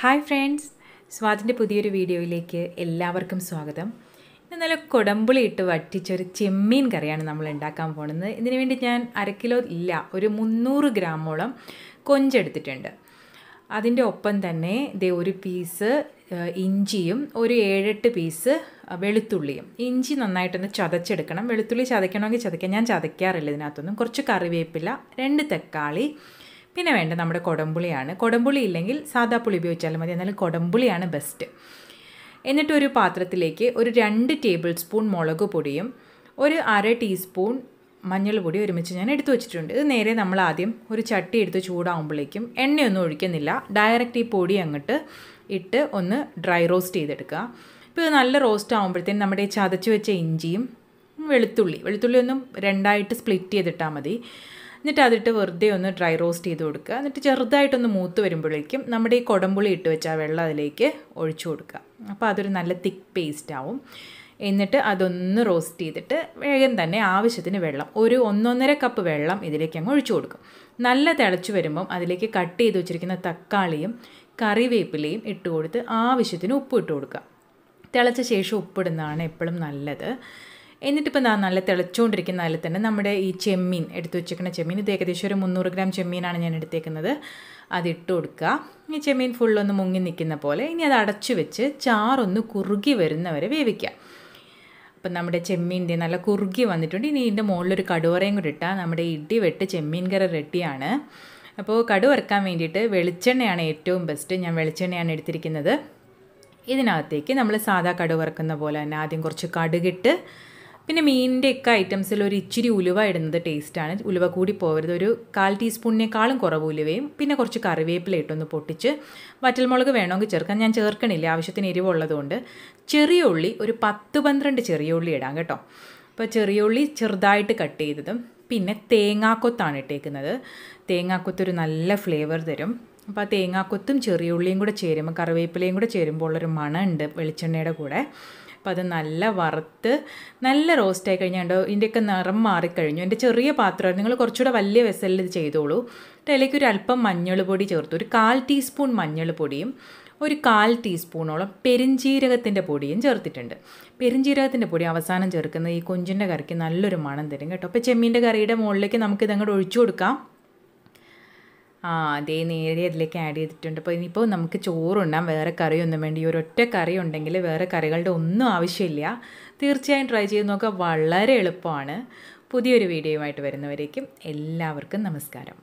hi friends സ്വാതിൻ്റെ പുതിയൊരു വീഡിയോയിലേക്ക് എല്ലാവർക്കും സ്വാഗതം ഇന്ന് നല്ല കൊടമ്പുളി ഇട്ട് വറ്റിച്ചൊരു ചെമ്മീൻ കറിയാണ് നമ്മൾ ഉണ്ടാക്കാൻ പോകുന്നത് ഇതിനു വേണ്ടി ഞാൻ അര കിലോ ഇല്ല ഒരു മുന്നൂറ് ഗ്രാമോളം കൊഞ്ചെടുത്തിട്ടുണ്ട് അതിൻ്റെ ഒപ്പം തന്നെ ദേ ഒരു പീസ് ഏഹ്, ഇഞ്ചിയും ഒരു ഏഴെട്ട് പീസ് അഹ്, വെളുത്തുള്ളിയും ഇഞ്ചി നന്നായിട്ടൊന്ന് ചതച്ചെടുക്കണം വെളുത്തുള്ളി ചതയ്ക്കണമെങ്കിൽ ചതയ്ക്കാം ഞാൻ ചതയ്ക്കാറില്ല ഇതിനകത്തൊന്നും കുറച്ച് കറിവേപ്പില രണ്ട് തക്കാളി പിന്നെ വേണ്ട നമ്മുടെ കൊടമ്പുളിയാണ് കൊടമ്പുളി ഇല്ലെങ്കിൽ സാദാ പുളി ഉപയോഗിച്ചാലും മതി എന്നാലും കൊടമ്പുളിയാണ് ബെസ്റ്റ് എന്നിട്ട് ഒരു പാത്രത്തിലേക്ക് ഒരു രണ്ട് ടേബിൾ സ്പൂൺ മുളക് പൊടിയും ഒരു അര ടീസ്പൂൺ മഞ്ഞൾ പൊടി ഒരുമിച്ച് ഞാൻ എടുത്തു വെച്ചിട്ടുണ്ട് ഇത് നേരെ നമ്മൾ ആദ്യം ഒരു ചട്ടി എടുത്ത് ചൂടാകുമ്പോഴേക്കും എണ്ണയൊന്നും ഒഴിക്കുന്നില്ല ഡയറക്റ്റ് ഈ പൊടി അങ്ങോട്ട് ഇട്ട് ഒന്ന് ഡ്രൈ റോസ്റ്റ് ചെയ്തെടുക്കുക ഇപ്പോൾ ഇത് നല്ല റോസ്റ്റ് ആകുമ്പോഴത്തേനും നമ്മുടെ ഈ ചതച്ച് വെച്ച ഇഞ്ചിയും വെളുത്തുള്ളി വെളുത്തുള്ളി ഒന്നും രണ്ടായിട്ട് സ്പ്ലിറ്റ് ചെയ്തിട്ടാൽ മതി എന്നിട്ട് അതിട്ട് വെറുതെ ഒന്ന് ഡ്രൈ റോസ്റ്റ് ചെയ്ത് കൊടുക്കുക എന്നിട്ട് ചെറുതായിട്ടൊന്ന് മൂത്ത് വരുമ്പോഴേക്കും നമ്മുടെ ഈ കൊടമ്പുളി ഇട്ട് വെച്ച ആ വെള്ളം അതിലേക്ക് ഒഴിച്ചു കൊടുക്കുക അപ്പോൾ അതൊരു നല്ല തിക്ക് പേസ്റ്റ് ആവും എന്നിട്ട് അതൊന്ന് റോസ്റ്റ് ചെയ്തിട്ട് വേഗം തന്നെ ആവശ്യത്തിന് വെള്ളം ഒരു ഒന്നൊന്നര കപ്പ് വെള്ളം ഇതിലേക്ക് അങ്ങ് ഒഴിച്ചു കൊടുക്കും നല്ല തിളച്ച് വരുമ്പം അതിലേക്ക് കട്ട് ചെയ്ത് വെച്ചിരിക്കുന്ന തക്കാളിയും കറിവേപ്പിലയും ഇട്ട് കൊടുത്ത് ആവശ്യത്തിന് ഉപ്പ് ഇട്ട് കൊടുക്കുക തിളച്ച ശേഷം ഉപ്പിടുന്നതാണ് എപ്പോഴും നല്ലത് എന്നിട്ടിപ്പോൾ ഞാൻ നല്ല തിളച്ചുകൊണ്ടിരിക്കുന്ന അതിൽ തന്നെ നമ്മുടെ ഈ ചെമ്മീൻ എടുത്തു വെച്ചിരിക്കുന്ന ചെമ്മീൻ ഇത് ഏകദേശം ഒരു മുന്നൂറ് ഗ്രാം ചെമ്മീനാണ് ഞാൻ എടുത്തേക്കുന്നത് അത് ഇട്ട് കൊടുക്കുക ഈ ചെമ്മീൻ ഫുള്ളൊന്ന് മുങ്ങി നിൽക്കുന്ന പോലെ ഇനി അത് അടച്ചു വെച്ച് ചാറൊന്ന് കുറുകി വരുന്നവരെ വേവിക്കുക അപ്പം നമ്മുടെ ചെമ്മീൻ്റെ നല്ല കുറുകി വന്നിട്ടുണ്ട് ഇനി ഇതിൻ്റെ മുകളിലൊരു കടുവറയും കൂടി ഇട്ടാൽ നമ്മുടെ ഇടി വെട്ട് ചെമ്മീൻ കറി റെഡിയാണ് അപ്പോൾ കടു വറുക്കാൻ വേണ്ടിയിട്ട് വെളിച്ചെണ്ണയാണ് ഏറ്റവും ബെസ്റ്റ് ഞാൻ വെളിച്ചെണ്ണയാണ് എടുത്തിരിക്കുന്നത് ഇതിനകത്തേക്ക് നമ്മൾ സാധാ കടു വറുക്കുന്ന പോലെ തന്നെ ആദ്യം കുറച്ച് കടുകിട്ട് പിന്നെ മീനിൻ്റെ ഒക്കെ ഐറ്റംസിൽ ഒരു ഇച്ചിരി ഉലുവ ഇടുന്നത് ടേസ്റ്റാണ് ഉലുവ കൂടി പോകരുത് ഒരു കാൽ ടീസ്പൂണിനേക്കാളും കുറവ് ഉലുവയും പിന്നെ കുറച്ച് കറിവേപ്പില ഇട്ടൊന്ന് പൊട്ടിച്ച് വറ്റൽമുളക് വേണമെങ്കിൽ ചേർക്കാം ഞാൻ ചേർക്കണില്ല ആവശ്യത്തിന് എരിവുള്ളതുകൊണ്ട് ചെറിയ ഉള്ളി ഒരു പത്ത് പന്ത്രണ്ട് ചെറിയ ഉള്ളി ഇടാം കേട്ടോ അപ്പോൾ ചെറിയ ഉള്ളി ചെറുതായിട്ട് കട്ട് ചെയ്തതും പിന്നെ തേങ്ങാക്കൊത്താണ് ഇട്ടേക്കുന്നത് തേങ്ങാക്കൊത്ത് ഒരു നല്ല ഫ്ലേവർ തരും അപ്പോൾ ആ തേങ്ങാക്കൊത്തും ചെറിയ ഉള്ളിയും കൂടെ ചേരുമ്പോൾ കറിവേപ്പിലയും കൂടെ ചേരുമ്പോൾ ഉള്ളൊരു മണമുണ്ട് വെളിച്ചെണ്ണയുടെ കൂടെ അപ്പോൾ അത് നല്ല വറുത്ത് നല്ല റോസ്റ്റായി കഴിഞ്ഞാണ്ടോ ഇതിൻ്റെയൊക്കെ നിറം മാറിക്കഴിഞ്ഞു എൻ്റെ ചെറിയ പാത്രമാണ് നിങ്ങൾ കുറച്ചുകൂടെ വലിയ വെസലിൽ ഇത് ചെയ്തോളൂ എന്നിട്ട് അതിലേക്ക് ഒരു അല്പം മഞ്ഞൾ പൊടി ചേർത്തു ഒരു കാൽ ടീസ്പൂൺ മഞ്ഞൾ പൊടിയും ഒരു കാൽ ടീസ്പൂണോളം പെരിഞ്ജീരകത്തിൻ്റെ പൊടിയും ചേർത്തിട്ടുണ്ട് പെരിഞ്ജീരകത്തിൻ്റെ പൊടി അവസാനം ചേർക്കുന്നത് ഈ കൊഞ്ചിൻ്റെ കറിക്ക് നല്ലൊരു മണം തരും കേട്ടോ അപ്പോൾ ചെമ്മീൻ്റെ കറിയുടെ മുകളിലേക്ക് നമുക്ക് ഇതങ്ങോട്ട് ഒഴിച്ചു കൊടുക്കാം ആ അതേ നേരെ അതിലേക്ക് ആഡ് ചെയ്തിട്ടുണ്ട് അപ്പോൾ ഇനിയിപ്പോൾ നമുക്ക് ചോറുണ്ടാം വേറെ കറിയൊന്നും വേണ്ട ഈ ഒരൊറ്റ കറി ഉണ്ടെങ്കിൽ വേറെ കറികളുടെ ഒന്നും ആവശ്യമില്ല തീർച്ചയായും ട്രൈ ചെയ്ത് നോക്കുക വളരെ എളുപ്പമാണ് പുതിയൊരു വീഡിയോയുമായിട്ട് വരുന്നവരേക്കും എല്ലാവർക്കും നമസ്കാരം